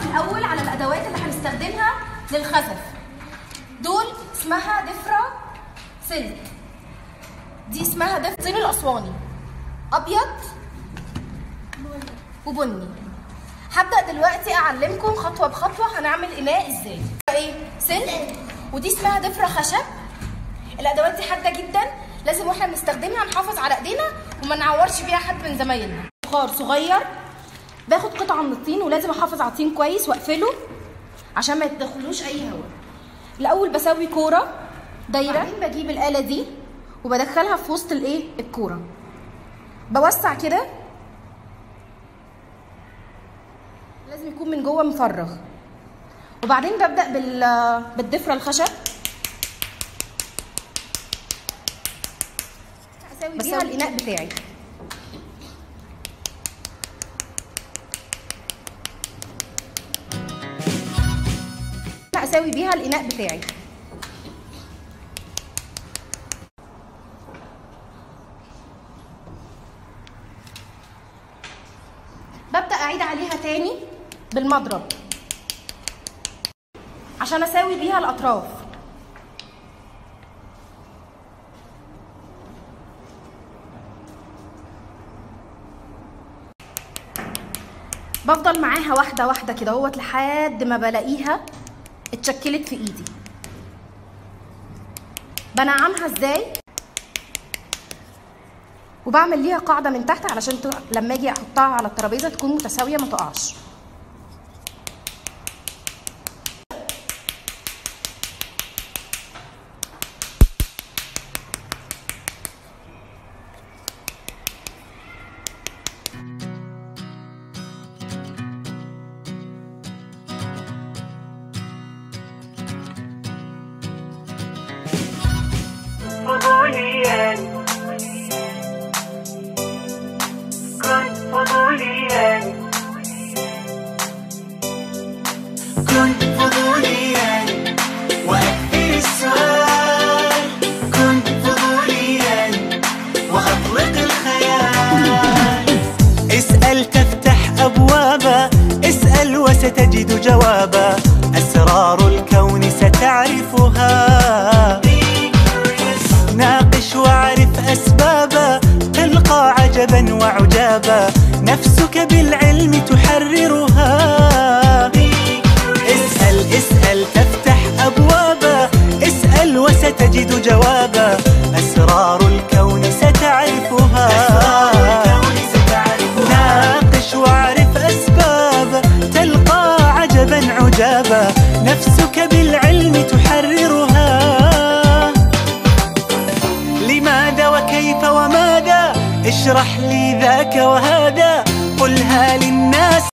الاول على الادوات اللي هنستخدمها للخزف دول اسمها دفرة سلك دي اسمها دفرة الصين الاسواني ابيض وبني هبدا دلوقتي اعلمكم خطوه بخطوه هنعمل اناء ازاي ايه سلك ودي اسمها دفرة خشب الادوات دي حاده جدا لازم واحنا بنستخدمها نحافظ على ايدينا وما نعورش بيها حد من زمايلنا فخار صغير باخد قطعه من الطين ولازم احافظ على الطين كويس واقفله عشان ما يدخلوش اي هواء الاول بسوي كوره دايره بعدين بجيب الاله دي وبدخلها في وسط الايه الكوره بوسع كده لازم يكون من جوه مفرغ وبعدين ببدا بال بالضفره الخشب اسوي بيها الاناء بتاعي اسوي بيها الاناء بتاعي ببدا اعيد عليها تاني بالمضرب عشان اساوي بيها الاطراف بفضل معاها واحده واحده كده اهوت لحد ما بلاقيها اتشكلت في ايدي بنعمها ازاي وبعمل ليها قاعده من تحت علشان لما اجي احطها على الترابيزه تكون متساويه ما تقعش فضوليا كن فضوليا كن فضوليا وأكثر السؤال كن فضوليا وأطلق الخيال اسأل تفتح أبوابا اسأل وستجد جوابا أسرار الكون ستعرفها ناقش واعرف أسبابا تلقى عجبا وعجابا نفسك بالعلم تحررها اسأل اسأل تفتح أبوابا اسأل وستجد جوابا أسرار الكون ستعرفها ناقش واعرف أسبابا تلقى عجبا عجابا نفسك بالعلم تحررها لماذا وكيف وماذا اشرح لي ذاك وهذا قلها للناس